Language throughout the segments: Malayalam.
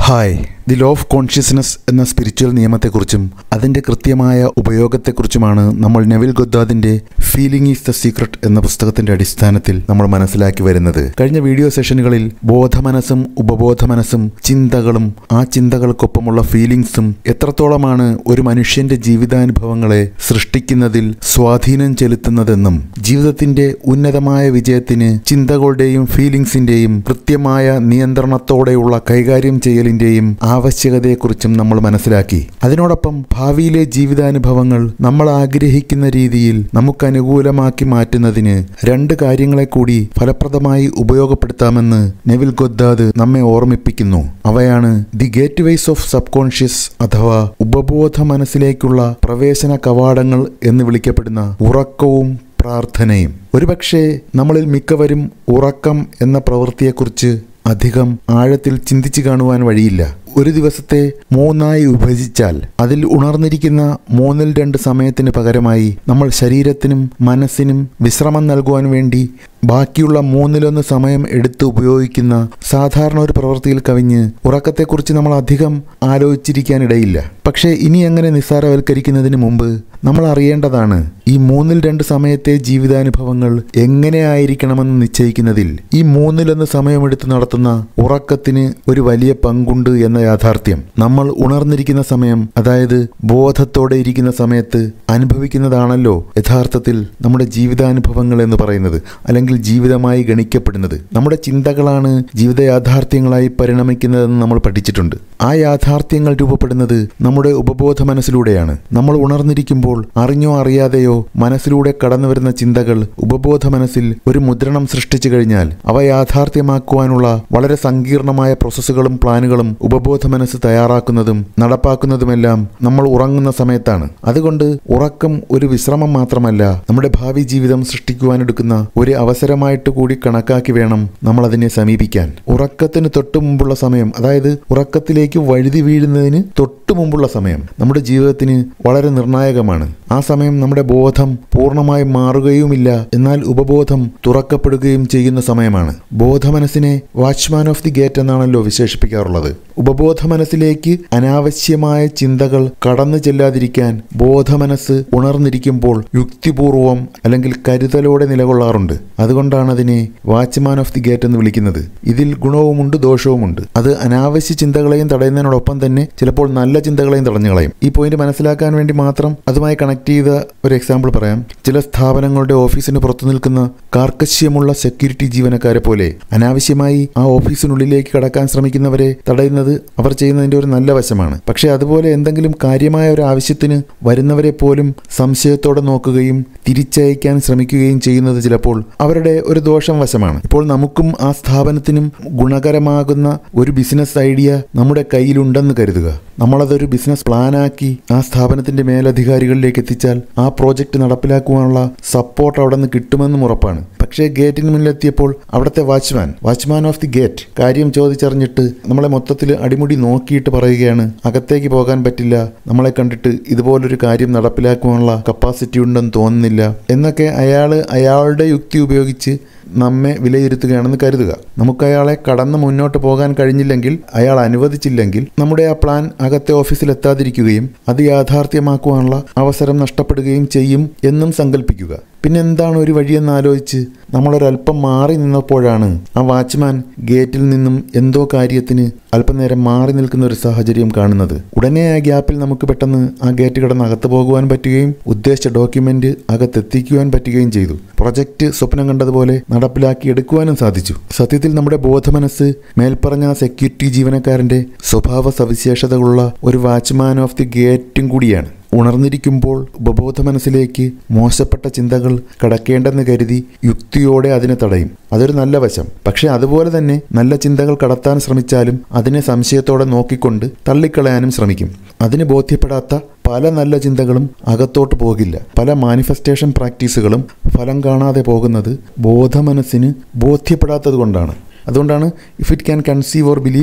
hi the law of consciousness എന്ന സ്പിരിച്വൽ നിയമത്തെക്കുറിച്ചും അതിൻ്റെ കൃത്യമായ ഉപയോഗത്തെക്കുറിച്ചുമാണ് നമ്മൾ നെവിൽ ഗൊദ്ദാദിൻ്റെ ഫീലിംഗ് ഈസ് ദ സീക്രട്ട് എന്ന പുസ്തകത്തിന്റെ അടിസ്ഥാനത്തിൽ നമ്മൾ മനസ്സിലാക്കി വരുന്നത് കഴിഞ്ഞ വീഡിയോ സെഷനുകളിൽ ബോധമനസ്സും ഉപബോധ മനസ്സും ചിന്തകളും ആ ചിന്തകൾക്കൊപ്പമുള്ള ഫീലിംഗ്സും എത്രത്തോളമാണ് ഒരു മനുഷ്യന്റെ ജീവിതാനുഭവങ്ങളെ സൃഷ്ടിക്കുന്നതിൽ സ്വാധീനം ചെലുത്തുന്നതെന്നും ജീവിതത്തിന്റെ ഉന്നതമായ വിജയത്തിന് ചിന്തകളുടെയും ഫീലിംഗ്സിന്റെയും കൃത്യമായ നിയന്ത്രണത്തോടെയുള്ള കൈകാര്യം ചെയ്യലിന്റെയും ആവശ്യകതയെക്കുറിച്ചും നമ്മൾ മനസ്സിലാക്കി അതിനോടൊപ്പം ഭാവിയിലെ ജീവിതാനുഭവങ്ങൾ നമ്മൾ ആഗ്രഹിക്കുന്ന രീതിയിൽ നമുക്ക് അനുകൂലമാക്കി മാറ്റുന്നതിന് രണ്ട് കാര്യങ്ങളെ കൂടി ഫലപ്രദമായി ഉപയോഗപ്പെടുത്താമെന്ന് നെവിൽ ഗൊദ്ദാദ് നമ്മെ ഓർമ്മിപ്പിക്കുന്നു അവയാണ് the gateways of subconscious അഥവാ ഉപബോധ മനസ്സിലേക്കുള്ള പ്രവേശന കവാടങ്ങൾ എന്ന് വിളിക്കപ്പെടുന്ന ഉറക്കവും പ്രാർത്ഥനയും ഒരുപക്ഷെ നമ്മളിൽ മിക്കവരും ഉറക്കം എന്ന പ്രവൃത്തിയെക്കുറിച്ച് അധികം ആഴത്തിൽ ചിന്തിച്ചു കാണുവാൻ വഴിയില്ല ഒരു ദിവസത്തെ മൂന്നായി വിഭജിച്ചാൽ അതിൽ ഉണർന്നിരിക്കുന്ന മൂന്നിൽ രണ്ട് സമയത്തിന് പകരമായി നമ്മൾ ശരീരത്തിനും മനസ്സിനും വിശ്രമം നൽകുവാൻ വേണ്ടി ബാക്കിയുള്ള മൂന്നിലൊന്ന് സമയം എടുത്ത് ഉപയോഗിക്കുന്ന സാധാരണ ഒരു പ്രവൃത്തിയിൽ കവിഞ്ഞ് ഉറക്കത്തെക്കുറിച്ച് നമ്മൾ അധികം ആലോചിച്ചിരിക്കാനിടയില്ല പക്ഷേ ഇനി അങ്ങനെ നിസ്സാരവൽക്കരിക്കുന്നതിന് മുമ്പ് നമ്മൾ അറിയേണ്ടതാണ് ഈ മൂന്നിൽ രണ്ട് സമയത്തെ ജീവിതാനുഭവങ്ങൾ എങ്ങനെയായിരിക്കണമെന്ന് നിശ്ചയിക്കുന്നതിൽ ഈ മൂന്നിലൊന്ന് സമയമെടുത്ത് നടത്തുന്ന ഉറക്കത്തിന് ഒരു വലിയ പങ്കുണ്ട് എന്ന യാഥാർത്ഥ്യം നമ്മൾ ഉണർന്നിരിക്കുന്ന സമയം അതായത് ബോധത്തോടെ ഇരിക്കുന്ന സമയത്ത് അനുഭവിക്കുന്നതാണല്ലോ യഥാർത്ഥത്തിൽ നമ്മുടെ ജീവിതാനുഭവങ്ങൾ എന്ന് പറയുന്നത് അല്ലെങ്കിൽ ജീവിതമായി ഗണിക്കപ്പെടുന്നത് നമ്മുടെ ചിന്തകളാണ് ജീവിത യാഥാർത്ഥ്യങ്ങളായി പരിണമിക്കുന്നതെന്ന് നമ്മൾ പഠിച്ചിട്ടുണ്ട് ആ യാഥാർത്ഥ്യങ്ങൾ രൂപപ്പെടുന്നത് നമ്മുടെ ഉപബോധ മനസ്സിലൂടെയാണ് നമ്മൾ ഉണർന്നിരിക്കുമ്പോൾ അറിഞ്ഞോ അറിയാതെയോ മനസ്സിലൂടെ കടന്നു വരുന്ന ചിന്തകൾ ഉപബോധ മനസ്സിൽ ഒരു മുദ്രണം സൃഷ്ടിച്ചു കഴിഞ്ഞാൽ അവ യാഥാർത്ഥ്യമാക്കുവാനുള്ള വളരെ സങ്കീർണമായ പ്രോസസ്സുകളും പ്ലാനുകളും ഉപബോധ മനസ്സ് തയ്യാറാക്കുന്നതും നടപ്പാക്കുന്നതുമെല്ലാം നമ്മൾ ഉറങ്ങുന്ന സമയത്താണ് അതുകൊണ്ട് ഉറക്കം ഒരു വിശ്രമം മാത്രമല്ല നമ്മുടെ ഭാവി ജീവിതം സൃഷ്ടിക്കുവാനെടുക്കുന്ന ഒരു അവസരമായിട്ട് കൂടി കണക്കാക്കി വേണം നമ്മൾ അതിനെ സമീപിക്കാൻ ഉറക്കത്തിന് തൊട്ടു മുമ്പുള്ള സമയം അതായത് ഉറക്കത്തിലേക്ക് വഴുതി വീഴുന്നതിന് തൊട്ടു മുമ്പുള്ള സമയം നമ്മുടെ ജീവിതത്തിന് വളരെ നിർണായകമാണ് ആ സമയം നമ്മുടെ ബോധം പൂർണ്ണമായി മാറുകയുമില്ല എന്നാൽ ഉപബോധം തുറക്കപ്പെടുകയും ചെയ്യുന്ന സമയമാണ് ബോധമനസ്സിനെ വാച്ച്മാൻ ഓഫ് ദി ഗേറ്റ് എന്നാണല്ലോ വിശേഷിപ്പിക്കാറുള്ളത് ഉപബോധ മനസ്സിലേക്ക് അനാവശ്യമായ ചിന്തകൾ കടന്നു ചെല്ലാതിരിക്കാൻ ബോധമനസ്സ് ഉണർന്നിരിക്കുമ്പോൾ യുക്തിപൂർവം അല്ലെങ്കിൽ കരുതലോടെ നിലകൊള്ളാറുണ്ട് അതുകൊണ്ടാണ് അതിനെ വാച്ച്മാൻ ഓഫ് ദി ഗേറ്റ് എന്ന് വിളിക്കുന്നത് ഇതിൽ ഗുണവുമുണ്ട് ദോഷവുമുണ്ട് അത് അനാവശ്യ ചിന്തകളെയും തടയുന്നതിനോടൊപ്പം തന്നെ ചിലപ്പോൾ നല്ല ചിന്തകളെയും തടഞ്ഞു കളയും ഈ പോയിന്റ് മനസ്സിലാക്കാൻ വേണ്ടി മാത്രം അതുമായി കണക്ട് ചെയ്ത ഒരു എക്സാമ്പിൾ പറയാം ചില സ്ഥാപനങ്ങളുടെ ഓഫീസിന് പുറത്തു നിൽക്കുന്ന കാർക്കശ്യമുള്ള സെക്യൂരിറ്റി ജീവനക്കാരെ പോലെ അനാവശ്യമായി ആ ഓഫീസിനുള്ളിലേക്ക് കടക്കാൻ ശ്രമിക്കുന്നവരെ തടയുന്നത് അവർ ചെയ്യുന്നതിന്റെ ഒരു നല്ല വശമാണ് പക്ഷേ അതുപോലെ എന്തെങ്കിലും കാര്യമായ ഒരു ആവശ്യത്തിന് വരുന്നവരെ പോലും സംശയത്തോടെ നോക്കുകയും തിരിച്ചയക്കാൻ ശ്രമിക്കുകയും ചെയ്യുന്നത് ചിലപ്പോൾ അവരുടെ ഒരു ദോഷം വശമാണ് ഇപ്പോൾ നമുക്കും ആ സ്ഥാപനത്തിനും ഗുണകരമാകുന്ന ഒരു ബിസിനസ് ഐഡിയ നമ്മുടെ കയ്യിലുണ്ടെന്ന് കരുതുക നമ്മളതൊരു ബിസിനസ് പ്ലാനാക്കി ആ സ്ഥാപനത്തിന്റെ മേലധികാരികളിലേക്ക് എത്തിച്ചാൽ ആ പ്രോജക്റ്റ് നടപ്പിലാക്കുവാനുള്ള സപ്പോർട്ട് അവിടെ നിന്ന് കിട്ടുമെന്നും ഉറപ്പാണ് പക്ഷേ ഗേറ്റിന് മുന്നിലെത്തിയപ്പോൾ അവിടുത്തെ watchman watchman of the gate കാര്യം ചോദിച്ചറിഞ്ഞിട്ട് നമ്മളെ മൊത്തത്തിൽ അടിമുടി നോക്കിയിട്ട് പറയുകയാണ് അകത്തേക്ക് പോകാൻ പറ്റില്ല നമ്മളെ കണ്ടിട്ട് ഇതുപോലൊരു കാര്യം നടപ്പിലാക്കുവാനുള്ള കപ്പാസിറ്റി ഉണ്ടെന്ന് തോന്നുന്നില്ല എന്നൊക്കെ അയാൾ അയാളുടെ യുക്തി ഉപയോഗിച്ച് നമ്മെ വിലയിരുത്തുകയാണെന്ന് കരുതുക നമുക്ക് അയാളെ കടന്ന് മുന്നോട്ട് പോകാൻ കഴിഞ്ഞില്ലെങ്കിൽ അയാൾ അനുവദിച്ചില്ലെങ്കിൽ നമ്മുടെ ആ പ്ലാൻ അകത്തെ ഓഫീസിൽ എത്താതിരിക്കുകയും അത് യാഥാർത്ഥ്യമാക്കുവാനുള്ള അവസരം നഷ്ടപ്പെടുകയും ചെയ്യും എന്നും സങ്കല്പിക്കുക പിന്നെ എന്താണ് ഒരു വഴിയെന്ന് ആലോചിച്ച് നമ്മളൊരല്പം മാറി നിന്നപ്പോഴാണ് ആ വാച്ച്മാൻ ഗേറ്റിൽ നിന്നും എന്തോ കാര്യത്തിന് അല്പനേരം മാറി നിൽക്കുന്ന ഒരു സാഹചര്യം കാണുന്നത് ഉടനെ ആ ഗ്യാപ്പിൽ നമുക്ക് പെട്ടെന്ന് ആ ഗേറ്റ് കടന്ന് അകത്ത് പോകുവാൻ പറ്റുകയും ഉദ്ദേശിച്ച ഡോക്യുമെന്റ് അകത്തെത്തിക്കുവാൻ പറ്റുകയും ചെയ്തു പ്രൊജക്റ്റ് സ്വപ്നം കണ്ടതുപോലെ നടപ്പിലാക്കി എടുക്കുവാനും സാധിച്ചു സത്യത്തിൽ നമ്മുടെ ബോധമനസ്സ് മേൽപ്പറഞ്ഞ സെക്യൂരിറ്റി ജീവനക്കാരന്റെ സ്വഭാവ സവിശേഷതകളുള്ള ഒരു വാച്ച്മാൻ ഓഫ് ദി ഗേറ്റും കൂടിയാണ് ഉണർന്നിരിക്കുമ്പോൾ ഉപബോധ മനസ്സിലേക്ക് മോശപ്പെട്ട ചിന്തകൾ കടക്കേണ്ടെന്ന് കരുതി യുക്തിയോടെ അതിനെ തടയും അതൊരു നല്ല വശം പക്ഷെ അതുപോലെ തന്നെ നല്ല ചിന്തകൾ കടത്താൻ ശ്രമിച്ചാലും അതിനെ സംശയത്തോടെ നോക്കിക്കൊണ്ട് തള്ളിക്കളയാനും ശ്രമിക്കും അതിന് ബോധ്യപ്പെടാത്ത പല നല്ല ചിന്തകളും അകത്തോട്ട് പോകില്ല പല മാനിഫെസ്റ്റേഷൻ പ്രാക്ടീസുകളും ഫലം കാണാതെ പോകുന്നത് ബോധമനസ്സിന് ബോധ്യപ്പെടാത്തത് കൊണ്ടാണ് അതുകൊണ്ടാണ് if it can conceive or believe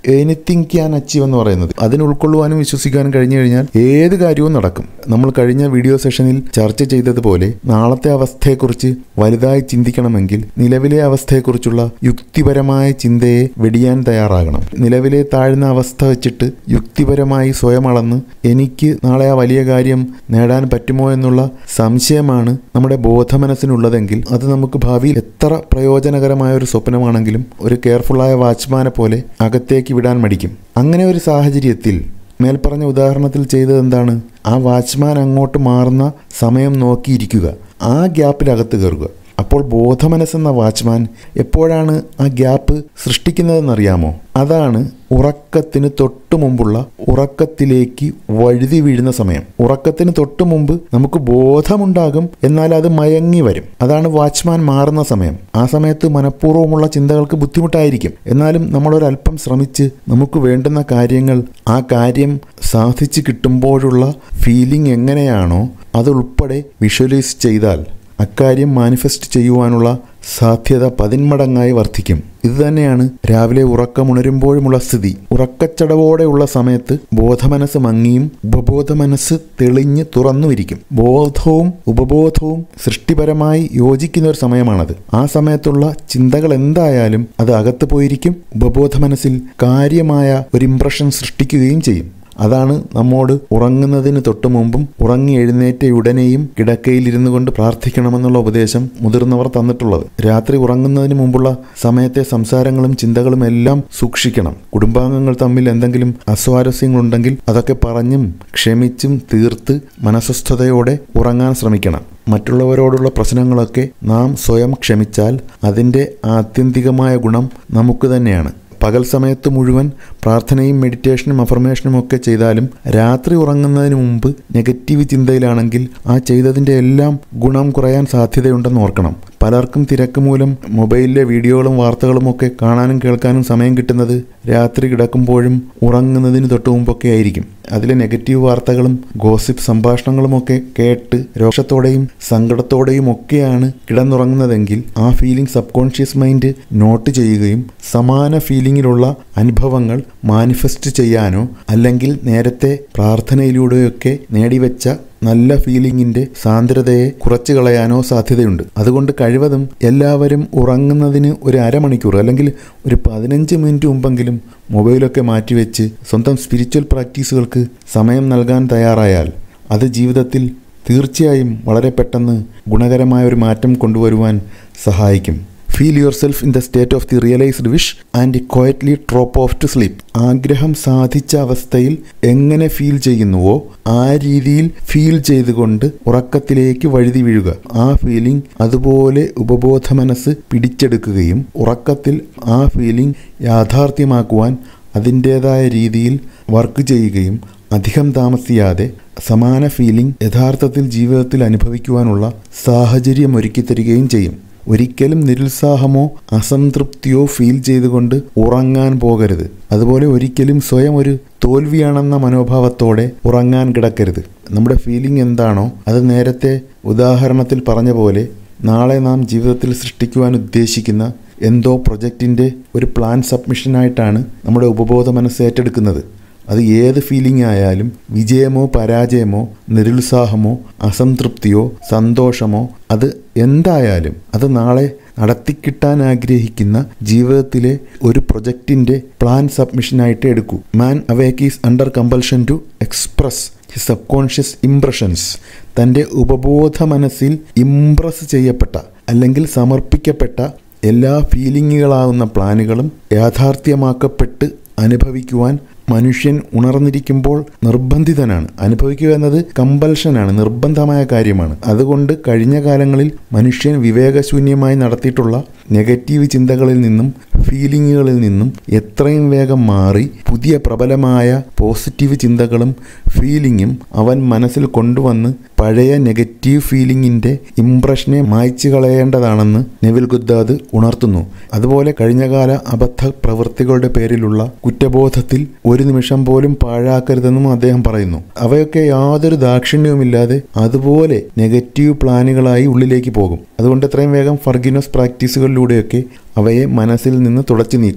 anything can achieve എന്ന് പറയുന്നത് അതിന് ഉൾക്കൊള്ളുവാനും വിശ്വസിക്കാനും കഴിഞ്ഞു കഴിഞ്ഞാൽ ഏത് കാര്യവും നടക്കും നമ്മൾ കഴിഞ്ഞ വീഡിയോ സെഷനിൽ ചർച്ച ചെയ്തതുപോലെ നാളത്തെ അവസ്ഥയെക്കുറിച്ച് വലുതായി ചിന്തിക്കണമെങ്കിൽ നിലവിലെ അവസ്ഥയെക്കുറിച്ചുള്ള യുക്തിപരമായ ചിന്തയെ വെടിയാൻ തയ്യാറാകണം നിലവിലെ താഴ്ന്ന അവസ്ഥ വെച്ചിട്ട് യുക്തിപരമായി സ്വയം അളന്ന് എനിക്ക് നാളെ ആ വലിയ കാര്യം നേടാൻ പറ്റുമോ എന്നുള്ള സംശയമാണ് നമ്മുടെ ബോധമനസ്സിനുള്ളതെങ്കിൽ അത് നമുക്ക് ഭാവിയിൽ എത്ര പ്രയോജനകരമായ ഒരു സ്വപ്നമാണെങ്കിലും ഒരു കെയർഫുള്ളായ വാച്ച്മാനെ പോലെ അകത്തേക്ക് വിടാൻ മടിക്കും അങ്ങനെ ഒരു സാഹചര്യത്തിൽ മേൽപ്പറഞ്ഞ ഉദാഹരണത്തിൽ ചെയ്തത് എന്താണ് ആ വാച്ച്മാൻ അങ്ങോട്ട് മാറുന്ന സമയം നോക്കിയിരിക്കുക ആ ഗ്യാപ്പിലകത്ത് കയറുക അപ്പോൾ ബോധമനസ്സെന്ന വാച്ച്മാൻ എപ്പോഴാണ് ആ ഗ്യാപ്പ് സൃഷ്ടിക്കുന്നതെന്നറിയാമോ അതാണ് ഉറക്കത്തിന് തൊട്ടു മുമ്പുള്ള ഉറക്കത്തിലേക്ക് വഴുതി വീഴുന്ന സമയം ഉറക്കത്തിന് തൊട്ടു മുമ്പ് നമുക്ക് ബോധമുണ്ടാകും എന്നാൽ അത് മയങ്ങി വരും അതാണ് വാച്ച്മാൻ മാറുന്ന സമയം ആ സമയത്ത് മനഃപൂർവ്വമുള്ള ചിന്തകൾക്ക് ബുദ്ധിമുട്ടായിരിക്കും എന്നാലും നമ്മളൊരല്പം ശ്രമിച്ച് നമുക്ക് വേണ്ടുന്ന കാര്യങ്ങൾ ആ കാര്യം സാധിച്ചു കിട്ടുമ്പോഴുള്ള ഫീലിംഗ് എങ്ങനെയാണോ അതുൾപ്പെടെ വിഷ്വലൈസ് ചെയ്താൽ അക്കാര്യം മാനിഫെസ്റ്റ് ചെയ്യുവാനുള്ള സാധ്യത പതിന്മടങ്ങായി വർദ്ധിക്കും ഇതുതന്നെയാണ് രാവിലെ ഉറക്കമുണരുമ്പോഴുമുള്ള സ്ഥിതി ഉറക്കച്ചടവോടെയുള്ള സമയത്ത് ബോധമനസ്സ് മങ്ങിയും ഉപബോധ മനസ്സ് തെളിഞ്ഞ് തുറന്നുമിരിക്കും ബോധവും ഉപബോധവും സൃഷ്ടിപരമായി യോജിക്കുന്ന ഒരു സമയമാണത് ആ സമയത്തുള്ള ചിന്തകൾ എന്തായാലും അത് അകത്ത് പോയിരിക്കും ഉപബോധ മനസ്സിൽ കാര്യമായ ഒരു ഇംപ്രഷൻ സൃഷ്ടിക്കുകയും ചെയ്യും അതാണ് നമ്മോട് ഉറങ്ങുന്നതിന് തൊട്ടു മുമ്പും ഉറങ്ങി എഴുന്നേറ്റ ഉടനെയും കിടക്കയിലിരുന്നു കൊണ്ട് പ്രാർത്ഥിക്കണമെന്നുള്ള ഉപദേശം മുതിർന്നവർ തന്നിട്ടുള്ളത് രാത്രി ഉറങ്ങുന്നതിന് മുമ്പുള്ള സമയത്തെ സംസാരങ്ങളും ചിന്തകളും എല്ലാം സൂക്ഷിക്കണം കുടുംബാംഗങ്ങൾ തമ്മിൽ എന്തെങ്കിലും അസ്വാരസ്യങ്ങളുണ്ടെങ്കിൽ അതൊക്കെ പറഞ്ഞും ക്ഷമിച്ചും തീർത്ത് മനസ്വസ്ഥതയോടെ ഉറങ്ങാൻ ശ്രമിക്കണം മറ്റുള്ളവരോടുള്ള പ്രശ്നങ്ങളൊക്കെ നാം സ്വയം ക്ഷമിച്ചാൽ അതിൻ്റെ ആത്യന്തികമായ ഗുണം നമുക്ക് തന്നെയാണ് പകൽ സമയത്ത് മുഴുവൻ പ്രാർത്ഥനയും മെഡിറ്റേഷനും അഫർമേഷനും ഒക്കെ ചെയ്താലും രാത്രി ഉറങ്ങുന്നതിന് മുമ്പ് നെഗറ്റീവ് ചിന്തയിലാണെങ്കിൽ ആ ചെയ്തതിൻ്റെ എല്ലാം ഗുണം കുറയാൻ സാധ്യതയുണ്ടെന്ന് ഓർക്കണം പലർക്കും തിരക്ക് മൂലം മൊബൈലിലെ വീഡിയോകളും വാർത്തകളും ഒക്കെ കാണാനും കേൾക്കാനും സമയം കിട്ടുന്നത് രാത്രി കിടക്കുമ്പോഴും ഉറങ്ങുന്നതിന് തൊട്ട് മുമ്പൊക്കെ ആയിരിക്കും അതിലെ നെഗറ്റീവ് വാർത്തകളും ഗോസിപ്പ് സംഭാഷണങ്ങളുമൊക്കെ കേട്ട് രോഷത്തോടെയും സങ്കടത്തോടെയും ഒക്കെയാണ് കിടന്നുറങ്ങുന്നതെങ്കിൽ ആ feeling subconscious mind note ചെയ്യുകയും സമാന ഫീലിംഗിലുള്ള അനുഭവങ്ങൾ മാനിഫെസ്റ്റ് ചെയ്യാനോ അല്ലെങ്കിൽ നേരത്തെ പ്രാർത്ഥനയിലൂടെയൊക്കെ നേടിവെച്ച നല്ല ഫീലിംഗിന്റെ സാന്ദ്രതയെ കുറച്ചു കളയാനോ സാധ്യതയുണ്ട് അതുകൊണ്ട് കഴിവതും എല്ലാവരും ഉറങ്ങുന്നതിന് ഒരു അരമണിക്കൂർ അല്ലെങ്കിൽ ഒരു പതിനഞ്ച് മിനിറ്റ് മുമ്പെങ്കിലും മൊബൈലൊക്കെ മാറ്റിവെച്ച് സ്വന്തം സ്പിരിച്വൽ പ്രാക്ടീസുകൾക്ക് സമയം നൽകാൻ തയ്യാറായാൽ അത് ജീവിതത്തിൽ തീർച്ചയായും വളരെ പെട്ടെന്ന് ഗുണകരമായ ഒരു മാറ്റം കൊണ്ടുവരുവാൻ സഹായിക്കും feel yourself in the state of the realised wish and quietly drop off to sleep ആഗ്രഹം സാധിച്ച അവസ്ഥയിൽ എങ്ങനെ ഫീൽ ചെയ്യുന്നുവോ ആ രീതിയിൽ ഫീൽ ചെയ്തുകൊണ്ട് ഉറക്കത്തിലേക്ക് വഴുതി വീഴുക ആ ഫീലിംഗ് അതുപോലെ ഉപബോധ മനസ്സ് പിടിച്ചെടുക്കുകയും ഉറക്കത്തിൽ ആ ഫീലിംഗ് യാഥാർത്ഥ്യമാക്കുവാൻ അതിൻ്റേതായ രീതിയിൽ വർക്ക് ചെയ്യുകയും അധികം താമസിയാതെ സമാന ഫീലിംഗ് യഥാർത്ഥത്തിൽ ജീവിതത്തിൽ അനുഭവിക്കുവാനുള്ള സാഹചര്യം ഒരുക്കിത്തരികയും ചെയ്യും ഒരിക്കലും നിരുത്സാഹമോ അസംതൃപ്തിയോ ഫീൽ ചെയ്തുകൊണ്ട് ഉറങ്ങാൻ പോകരുത് അതുപോലെ ഒരിക്കലും സ്വയം ഒരു തോൽവിയാണെന്ന മനോഭാവത്തോടെ ഉറങ്ങാൻ കിടക്കരുത് നമ്മുടെ ഫീലിംഗ് എന്താണോ അത് നേരത്തെ ഉദാഹരണത്തിൽ പറഞ്ഞ പോലെ നാളെ നാം ജീവിതത്തിൽ സൃഷ്ടിക്കുവാൻ ഉദ്ദേശിക്കുന്ന എന്തോ പ്രൊജക്റ്റിൻ്റെ ഒരു പ്ലാൻ സബ്മിഷനായിട്ടാണ് നമ്മുടെ ഉപബോധ മനസ്സ് ഏറ്റെടുക്കുന്നത് അത് ഏത് ഫീലിംഗ് ആയാലും വിജയമോ പരാജയമോ നിരുത്സാഹമോ അസംതൃപ്തിയോ സന്തോഷമോ അത് എന്തായാലും അത് നാളെ നടത്തിക്കിട്ടാൻ ആഗ്രഹിക്കുന്ന ജീവിതത്തിലെ ഒരു പ്രൊജക്റ്റിൻ്റെ പ്ലാൻ സബ്മിഷനായിട്ട് എടുക്കൂ man awake is under compulsion to express his subconscious impressions തൻ്റെ ഉപബോധ മനസ്സിൽ ഇംപ്രസ് ചെയ്യപ്പെട്ട അല്ലെങ്കിൽ സമർപ്പിക്കപ്പെട്ട എല്ലാ ഫീലിങ്ങുകളാവുന്ന പ്ലാനുകളും യാഥാർത്ഥ്യമാക്കപ്പെട്ട് അനുഭവിക്കുവാൻ മനുഷ്യൻ ഉണർന്നിരിക്കുമ്പോൾ നിർബന്ധിതനാണ് അനുഭവിക്കുക എന്നത് കമ്പൽഷനാണ് നിർബന്ധമായ കാര്യമാണ് അതുകൊണ്ട് കഴിഞ്ഞ കാലങ്ങളിൽ മനുഷ്യൻ വിവേകശൂന്യമായി നടത്തിയിട്ടുള്ള നെഗറ്റീവ് ചിന്തകളിൽ നിന്നും ഫീലിങ്ങുകളിൽ നിന്നും എത്രയും വേഗം മാറി പുതിയ പ്രബലമായ പോസിറ്റീവ് ചിന്തകളും ഫീലിങ്ങും അവൻ മനസ്സിൽ കൊണ്ടുവന്ന് പഴയ നെഗറ്റീവ് ഫീലിങ്ങിൻ്റെ ഇംപ്രഷനെ മായ്ച്ചു കളയേണ്ടതാണെന്ന് നെവിൽ ഗുദ്ദാദ് ഉണർത്തുന്നു അതുപോലെ കഴിഞ്ഞകാല അബദ്ധ പ്രവൃത്തികളുടെ പേരിലുള്ള കുറ്റബോധത്തിൽ ഒരു നിമിഷം പോലും പാഴാക്കരുതെന്നും അദ്ദേഹം പറയുന്നു അവയൊക്കെ യാതൊരു ദാക്ഷിണ്യവുമില്ലാതെ അതുപോലെ നെഗറ്റീവ് പ്ലാനുകളായി ഉള്ളിലേക്ക് പോകും അതുകൊണ്ട് എത്രയും വേഗം ഫർഗിനോസ് പ്രാക്ടീസുകളിലൂടെയൊക്കെ അവയെ മനസ്സിൽ നിന്ന് തുടച്ചു നീക്കുക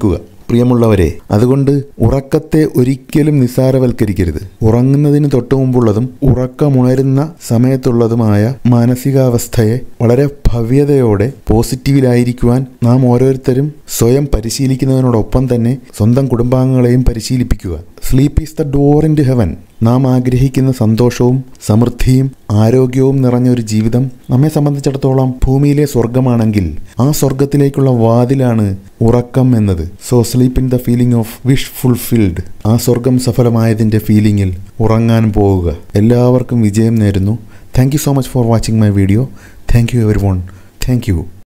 പ്രിയമുള്ളവരെ അതുകൊണ്ട് ഉറക്കത്തെ ഒരിക്കലും നിസ്സാരവൽക്കരിക്കരുത് ഉറങ്ങുന്നതിന് തൊട്ടു മുമ്പുള്ളതും ഉറക്കമുണരുന്ന സമയത്തുള്ളതുമായ മാനസികാവസ്ഥയെ വളരെ ഭവ്യതയോടെ പോസിറ്റീവിലായിരിക്കുവാൻ നാം ഓരോരുത്തരും സ്വയം പരിശീലിക്കുന്നതിനോടൊപ്പം തന്നെ സ്വന്തം കുടുംബാംഗങ്ങളെയും പരിശീലിപ്പിക്കുക sleep is the door into heaven നാം ആഗ്രഹിക്കുന്ന സന്തോഷവും സമൃദ്ധിയും ആരോഗ്യവും നിറഞ്ഞ ഒരു ജീവിതം നമ്മെ സംബന്ധിച്ചിടത്തോളം ഭൂമിയിലെ സ്വർഗമാണെങ്കിൽ ആ സ്വർഗത്തിലേക്കുള്ള വാതിലാണ് ഉറക്കം എന്നത് so sleep in the feeling of wish fulfilled ആ സ്വർഗം സഫലമായതിൻ്റെ ഫീലിംഗിൽ ഉറങ്ങാൻ പോവുക എല്ലാവർക്കും വിജയം നേരുന്നു thank you so much for watching my video thank you everyone thank U